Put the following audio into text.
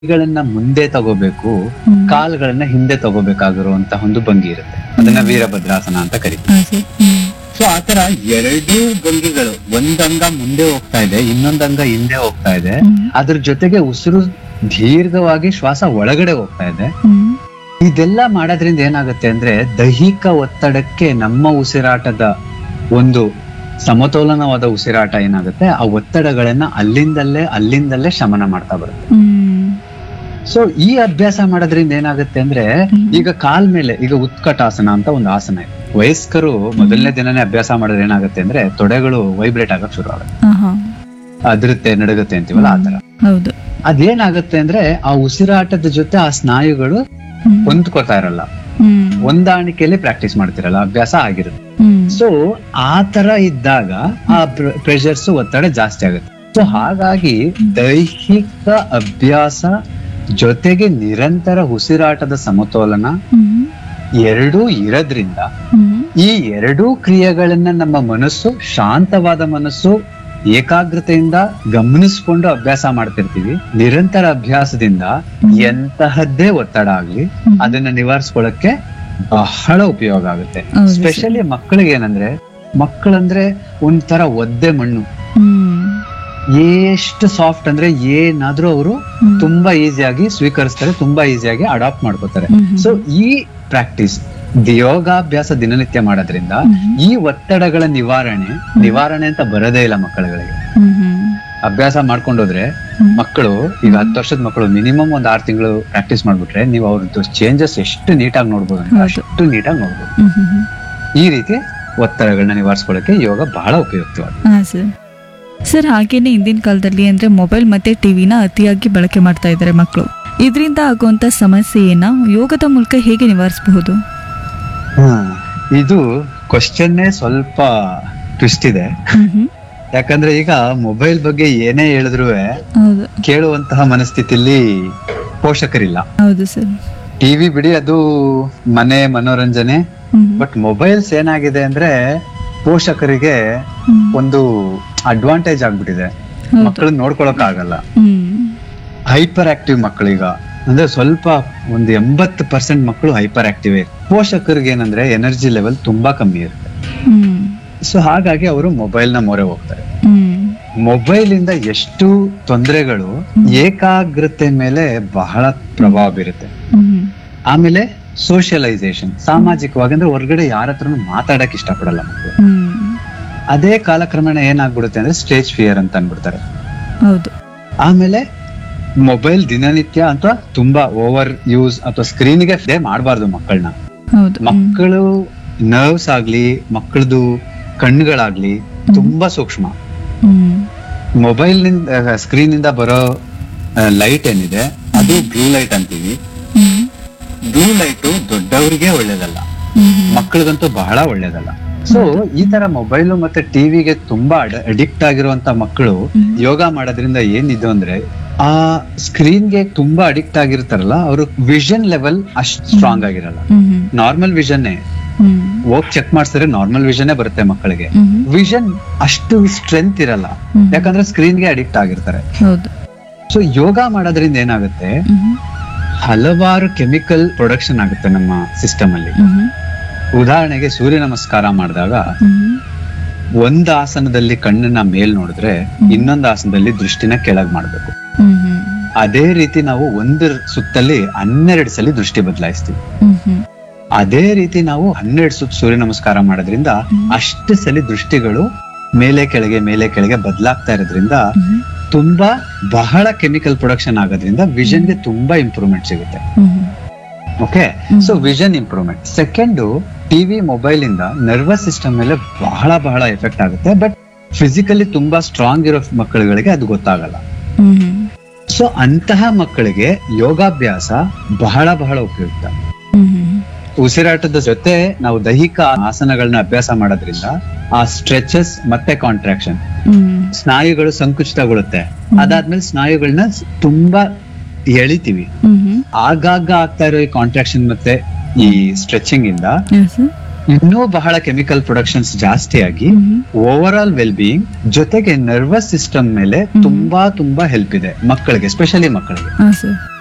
ಕೈಗಳನ್ನ ಮುಂದೆ ತಗೋಬೇಕು ಹ್ಮ್. ಕಾಲ್ಗಳನ್ನ ಹಿಂದೆ ತಗೋಬೇಕಾಗಿರುವಂತಹ ಒಂದು ಭಂಗಿ ಇರುತ್ತೆ ಅದನ್ನ ವೀರಭದ್ರಾಸನ ಅಂತ ಕರೀತೀವಿ ಹಾ ಸರ್ ಹ್ಮ್ ಸೊ ಆತರ ಎರಡೂ ಭಂಗಿಗಳು ಒಂದಂಗ ಮುಂದೆ ಹೋಗ್ತಾ ಇದೆ ಇನ್ನೊಂದಂಗ ಹಿಂದೆ ಹೋಗ್ತಾ ಇದೆ ಹ್ಮ್. ಅದ್ರ ಜೊತೆಗೆ ಉಸಿರು ದೀರ್ಘವಾಗಿ ಶ್ವಾಸ ಒಳಗಡೆ ಹೋಗ್ತಾ ಇದೆ ಹ್ಮ್ ಇದೆಲ್ಲ ಮಾಡೋದ್ರಿಂದ ಏನಾಗುತ್ತೆ ಅಂದ್ರೆ ದೈಹಿಕ ಒತ್ತಡಕ್ಕೆ ನಮ್ಮ ಉಸಿರಾಟದ ಒಂದು ಸಮತೋಲನವಾದ ಉಸಿರಾಟ ಏನಾಗುತ್ತೆ ಆ ಒತ್ತಡಗಳನ್ನ ಅಲ್ಲಿಂದಲ್ಲೇ ಅಲ್ಲಿಂದಲ್ಲೇ ಶಮನ ಮಾಡ್ತಾ ಬರುತ್ತೆ ಹ್ಮ್ ಸೊ ಈ ಅಭ್ಯಾಸ ಮಾಡೋದ್ರಿಂದ ಏನಾಗುತ್ತೆ ಅಂದ್ರೆ ಈಗ ಕಾಲ್ ಮೇಲೆ ಈಗ ಉತ್ಕಟಾಸನ ಅಂತ ಒಂದು ಆಸನ ಇದೆ ವಯಸ್ಕರು ಮೊದಲನೇ ದಿನನೇ ಅಭ್ಯಾಸ ಮಾಡಿದ್ರೆ ಏನಾಗುತ್ತೆ ಅಂದ್ರೆ ತೊಡೆಗಳು ವೈಬ್ರೇಟ್ ಆಗಕ್ ಶುರು ಆಗುತ್ತೆ ಆಹಾ ಅದ್ರುತ್ತೆ ನಡುಗುತ್ತೆ ಅಂತೀವಲ್ಲ ಆತರ ಹೌದು ಅದೇನಾಗುತ್ತೆ ಅಂದ್ರೆ ಆ ಉಸಿರಾಟದ ಜೊತೆ ಆ ಸ್ನಾಯುಗಳು ಹ್ಮ್ ಹೊಂದ್ಕೋತಾ ಇರಲ್ಲ ಹ್ಮ್ ಹೊಂದಾಣಿಕೆಯಲ್ಲಿ ಪ್ರಾಕ್ಟೀಸ್ ಮಾಡ್ತಿರಲ್ಲ ಅಭ್ಯಾಸ ಆಗಿರುತ್ತೆ ಹ್ಮ್ ಸೊ ಆ ತರ ಇದ್ದಾಗ ಆ ಪ್ರೆಷರ್ಸ್ ಒತ್ತಡ ಜಾಸ್ತಿ ಆಗುತ್ತೆ ಸೊ ಹಾಗಾಗಿ ದೈಹಿಕ ಅಭ್ಯಾಸ ಜೊತೆಗೆ ನಿರಂತರ ಉಸಿರಾಟದ ಸಮತೋಲನ ಹ್ಮ್ ಎರಡೂ ಇರೋದ್ರಿಂದ ಹ್ಮ್ ಈ ಎರಡೂ ಕ್ರಿಯೆಗಳನ್ನ ನಮ್ಮ ಮನಸ್ಸು ಶಾಂತವಾದ ಮನಸ್ಸು ಏಕಾಗ್ರತೆಯಿಂದ ಗಮನಿಸ್ಕೊಂಡು ಅಭ್ಯಾಸ ಮಾಡ್ತಿರ್ತೀವಿ ನಿರಂತರ ಅಭ್ಯಾಸದಿಂದ ಎಂತಹದ್ದೇ ಒತ್ತಡ ಆಗ್ಲಿ ಅದನ್ನ ನಿವಾರಿಸ್ಕೊಳ್ಳಕ್ಕೆ ಬಹಳ ಉಪಯೋಗ ಆಗುತ್ತೆ ಹೌದು ಸರ್. ಸ್ಪೆಷಲಿ ಮಕ್ಕಳಿಗೆ ಏನಂದ್ರೆ ಮಕ್ಕಳಂದ್ರೆ ಒಂಥರ ಒದ್ದೆ ಮಣ್ಣು ಹ್ಮ್ ಎಷ್ಟು ಸಾಫ್ಟ್ ಅಂದ್ರೆ ಏನಾದ್ರೂ ಅವರು ಹ್ಮ್. ತುಂಬಾ ಈಸಿಯಾಗಿ ಸ್ವೀಕರಿಸ್ತಾರೆ ತುಂಬಾ ಈಸಿಯಾಗಿ ಅಡಾಪ್ಟ್ ಮಾಡ್ಕೋತಾರೆ ಹ್ಮ್ ಹ್ಮ್. ಸೊ ಈ ಪ್ರಾಕ್ಟೀಸ್ ಯೋಗಾಭ್ಯಾಸ ದಿನನಿತ್ಯ ಮಾಡೋದ್ರಿಂದ ಹ್ಮ್. ಈ ಒತ್ತಡಗಳ ನಿವಾರಣೆ ನಿವಾರಣೆ ಅಂತ ಬರೋದೇ ಇಲ್ಲ ಮಕ್ಕಳುಗಳಿಗೆ ಹ್ಮ್ ಹ್ಮ್ ಅಭ್ಯಾಸ ಮಾಡ್ಕೊಂಡೋದ್ರೆ ಹ್ಮ್. ಮಕ್ಕಳು ಈಗ ಹತ್ತು ವರ್ಷದ ಮಕ್ಕಳು ಮಿನಿಮಮ್ ಒಂದ್ ಆರು ತಿಂಗಳು ಪ್ರಾಕ್ಟೀಸ್ ಮಾಡ್ಬಿಟ್ರೆ ನೀವು ಅವ್ರದ್ದು ಚೇಂಜಸ್ ಎಷ್ಟು ನೀಟಾಗಿ ನೋಡ್ಬೋದು ಅಂದ್ರೆ ಹೌದು. ಅಷ್ಟು ನೀಟಾಗಿ ನೋಡ್ಬೋದು ಹ್ಮ್ ಹ್ಮ್ ಹ್ಮ್ ಈ ರೀತಿ ಒತ್ತಡಗಳನ್ನ ನಿವಾರಿಸ್ಕೊಳ್ಳಕ್ಕೆ ಯೋಗ ಬಹಳ ಉಪಯುಕ್ತವಾದ ಹಾ ಸರ್ ಸರ್ ಹಾಗೇನೆ ಹಿಂದಿನ ಕಾಲದಲ್ಲಿ ಅಂದ್ರೆ ಮೊಬೈಲ್ ಮತ್ತೆ ಟಿವಿನ ಅತಿಯಾಗಿ ಬಳಕೆ ಮಾಡ್ತಾ ಇದ್ದಾರೆ ಮಕ್ಕಳು ಇದರಿಂದ ಆಗುವಂತ ಸಮಸ್ಯೆಯನ್ನ ಯೋಗದ ಮೂಲಕ ಹೇಗೆ ನಿವಾರಿಸಬಹುದು ಇದು ಕ್ವಶನ್ನೇ ಸ್ವಲ್ಪ ಟ್ವಿಸ್ಟ್ ಇದೆ ಯಾಕಂದ್ರೆ ಈಗ ಮೊಬೈಲ್ ಬಗ್ಗೆ ಏನೇ ಹೇಳಿದ್ರು ಹೌದು ಕೇಳುವಂತಹ ಮನಸ್ಥಿತಿಲಿ ಪೋಷಕರಿಲ್ಲ ಹೌದು ಸರ್ ಟಿವಿ ಬಿಡಿ ಅದು ಮನೆ ಮನೋರಂಜನೆ ಹ್ಮ್ ಬಟ್ ಮೊಬೈಲ್ಸ್ ಏನಾಗಿದೆ ಅಂದ್ರೆ ಪೋಷಕರಿಗೆ ಹ್ಮ್. ಒಂದು ಅಡ್ವಾಂಟೇಜ್ ಆಗ್ಬಿಟ್ಟಿದೆ ಹೌದು. ಮಕ್ಕಳನ್ನ ನೋಡ್ಕೊಳಕ್ ಆಗಲ್ಲ ಹ್ಮ್ ಹೈಪರ್ ಆಕ್ಟಿವ್ ಮಕ್ಕಳೀಗ ಅಂದ್ರೆ ಸ್ವಲ್ಪ ಒಂದು ಎಂಬತ್ತು ಪರ್ಸೆಂಟ್ ಮಕ್ಕಳು ಹೈಪರ್ ಆಕ್ಟಿವ್ ಪೋಷಕರಿಗೆ ಏನಂದ್ರೆ ಎನರ್ಜಿ ಲೆವೆಲ್ ತುಂಬಾ ಕಮ್ಮಿ ಇರುತ್ತೆ ಹ್ಮ್ ಸೊ ಹಾಗಾಗಿ ಅವರು ಮೊಬೈಲ್ ನ ಮೊರೆ ಹೋಗ್ತಾರೆ ಹ್ಮ್ ಮೊಬೈಲ್ ಇಂದ ಎಷ್ಟು ತೊಂದರೆಗಳು ಏಕಾಗ್ರತೆ ಮೇಲೆ ಬಹಳ ಪ್ರಭಾವ ಬೀರುತ್ತೆ ಹ್ಮ್ ಆಮೇಲೆ ಸೋಷಿಯಲೈಸೇಷನ್ ಸಾಮಾಜಿಕವಾಗಿ ಅಂದ್ರೆ ಹೊರಗಡೆ ಯಾರ ಹತ್ರನು ಮಾತಾಡಕ್ ಇಷ್ಟಪಡಲ್ಲ ಮಕ್ಕಳು ಹ್ಮ್ ಅದೇ ಕಾಲಕ್ರಮೇಣ ಏನಾಗ್ಬಿಡುತ್ತೆ ಅಂದ್ರೆ ಸ್ಟೇಜ್ ಫಿಯರ್ ಅಂತ ಅನ್ಬಿಡ್ತಾರೆ ಹೌದು ಆಮೇಲೆ ಮೊಬೈಲ್ ದಿನನಿತ್ಯ ಅಥವಾ ತುಂಬಾ ಓವರ್ ಯೂಸ್ ಅಥವಾ ಸ್ಕ್ರೀನ್ಗೆ ಗೆ ಮಾಡಬಾರ್ದು ಮಕ್ಕಳನ್ನ ಹೌದು ಹ್ಮ್. ಮಕ್ಕಳು ನರ್ವ್ಸ್ ಆಗ್ಲಿ ಮಕ್ಕಳದು ಕಣ್ಣುಗಳಾಗ್ಲಿ ತುಂಬಾ ಸೂಕ್ಷ್ಮ ಹ್ಮ್ ಮೊಬೈಲ್ ನಿಂದ ಸ್ಕ್ರೀನ್ ಇಂದ ಬರೋ ಲೈಟ್ ಏನಿದೆ ಅದು ಬ್ಲೂ ಲೈಟ್ ಅಂತೀವಿ ಹ್ಮ್ ಬ್ಲೂ ಲೈಟ್ ದೊಡ್ಡವರಿಗೆ ಒಳ್ಳೇದಲ್ಲ ಹ್ಮ್ ಮಕ್ಕಳಿಗಂತೂ ಬಹಳ ಒಳ್ಳೇದಲ್ಲ ಸೊ ಈ ತರ ಮೊಬೈಲ್ ಮತ್ತೆ ಟಿವಿಗೆ ತುಂಬಾ ಅಡಿಕ್ಟ್ ಆಗಿರುವಂತ ಮಕ್ಕಳು ಯೋಗ ಮಾಡೋದ್ರಿಂದ ಏನಿದು ಅಂದ್ರೆ ಆ ಸ್ಕ್ರೀನ್ ಗೆ ತುಂಬಾ ಅಡಿಕ್ಟ್ ಆಗಿರ್ತಾರಲ್ಲ ಅವ್ರ ವಿಷನ್ ಲೆವೆಲ್ ಅಷ್ಟ್ ಸ್ಟ್ರಾಂಗ್ ಆಗಿರಲ್ಲ ಹ್ಮ್ ಹ್ಮ್ ನಾರ್ಮಲ್ ವಿಷನ್ನೇ ಹ್ಮ್ ಹೋಗ್ ಚೆಕ್ ಮಾಡಿಸಿದ್ರೆ ನಾರ್ಮಲ್ ವಿಷನ್ನೇ ಬರುತ್ತೆ ಮಕ್ಕಳಿಗೆ ಹ್ಮ್ ವಿಷನ್ ಅಷ್ಟು ಸ್ಟ್ರೆಂತ್ ಇರಲ್ಲ ಹ್ಮ್. ಯಾಕಂದ್ರೆ ಸ್ಕ್ರೀನ್ ಗೆ ಅಡಿಕ್ಟ್ ಆಗಿರ್ತಾರೆ ಹೌದು ಸೊ ಯೋಗ ಮಾಡೋದ್ರಿಂದ ಏನಾಗುತ್ತೆ ಹ್ಮ್ ಹಲವಾರು ಕೆಮಿಕಲ್ ಪ್ರೊಡಕ್ಷನ್ ಆಗುತ್ತೆ ನಮ್ಮ ಸಿಸ್ಟಮ್ ಅಲ್ಲಿ ಹ್ಮ್ ಉದಾಹರಣೆಗೆ ಸೂರ್ಯ ನಮಸ್ಕಾರ ಮಾಡಿದಾಗ ಹ್ಮ್ ಒಂದ್ ಆಸನದಲ್ಲಿ ಕಣ್ಣನ್ನ ಮೇಲ್ ನೋಡಿದ್ರೆ ಇನ್ನೊಂದ್ ಆಸನದಲ್ಲಿ ದೃಷ್ಟಿನ ಕೆಳಗ್ ಮಾಡ್ಬೇಕು ಹ್ಮ್ ಹ್ಮ್ ಅದೇ ರೀತಿ ನಾವು ಒಂದು ಸುತ್ತಲ್ಲಿ ಹನ್ನೆರಡು ಸಲ ದೃಷ್ಟಿ ಬದಲಾಯಿಸ್ತೀವಿ ಹ್ಮ್ ಹ್ಮ್ ಅದೇ ರೀತಿ ನಾವು ಹನ್ನೆರಡು ಸುತ್ತ ಸೂರ್ಯ ನಮಸ್ಕಾರ ಮಾಡೋದ್ರಿಂದ ಅಷ್ಟು ಸಲ ದೃಷ್ಟಿಗಳು ಮೇಲೆ ಕೆಳಗೆ ಮೇಲೆ ಕೆಳಗೆ ಬದಲಾಗ್ತಾ ಇರೋದ್ರಿಂದ ಹ್ಮ್ ತುಂಬಾ ಬಹಳ ಕೆಮಿಕಲ್ ಪ್ರೊಡಕ್ಷನ್ ಆಗೋದ್ರಿಂದ vision ಗೆ ತುಂಬಾ ಇಂಪ್ರೂವ್ಮೆಂಟ್ ಸಿಗುತ್ತೆ hmm okay so vision improvement second TV mobile ಇಂದ ನರ್ವಸ್ ಸಿಸ್ಟಮ್ ಮೇಲೆ ಬಹಳ ಬಹಳ ಎಫೆಕ್ಟ್ ಆಗುತ್ತೆ ಬಟ್ ಫಿಸಿಕಲಿ ತುಂಬಾ ಸ್ಟ್ರಾಂಗ್ ಇರೋ ಮಕ್ಕಳುಗಳಿಗೆ ಅದು ಗೊತ್ತಾಗಲ್ಲ ಹ್ಮ್ ಹ್ಮ್ ಸೊ ಅಂತಹ ಮಕ್ಕಳಿಗೆ ಯೋಗಾಭ್ಯಾಸ ಬಹಳ ಬಹಳ ಉಪಯುಕ್ತ ಹ್ಮ್ ಹ್ಮ್ ಉಸಿರಾಟದ ಜೊತೆ ನಾವು ದೈಹಿಕ ಆಸನಗಳನ್ನ ಅಭ್ಯಾಸ ಮಾಡೋದ್ರಿಂದ ಆ ಸ್ಟ್ರೆಚಸ್ ಮತ್ತೆ ಕಾಂಟ್ರಾಕ್ಷನ್ ಹ್ಮ್ ಸ್ನಾಯುಗಳು ಸಂಕುಚಿತಗೊಳ್ಳುತ್ತೆ ಅದಾದ್ಮೇಲೆ ಸ್ನಾಯುಗಳನ್ನ ತುಂಬಾ ಎಳಿತೀವಿ ಹ್ಮ್ ಹ್ಮ್ ಆಗಾಗ ಆಗ್ತಾ ಇರೋ ಈ ಕಾಂಟ್ರಾಕ್ಷನ್ ಮತ್ತೆ ಈ ಸ್ಟ್ರೆಚಿಂಗ್ ಇಂದ Yes, sir. ಇನ್ನೂ ಬಹಳ ಕೆಮಿಕಲ್ ಪ್ರೊಡಕ್ಷನ್ಸ್ ಜಾಸ್ತಿ ಆಗಿ hmm. Overall well being ಜೊತೆಗೆ ನರ್ವಸ್ ಸಿಸ್ಟಮ್ ಮೇಲೆ ತುಂಬಾ ತುಂಬಾ ಹೆಲ್ಪ್ ಇದೆ ಮಕ್ಕಳಿಗೆ ಸ್ಪೆಷಲಿ ಮಕ್ಕಳಿಗೆ ಹಾ ಸರ್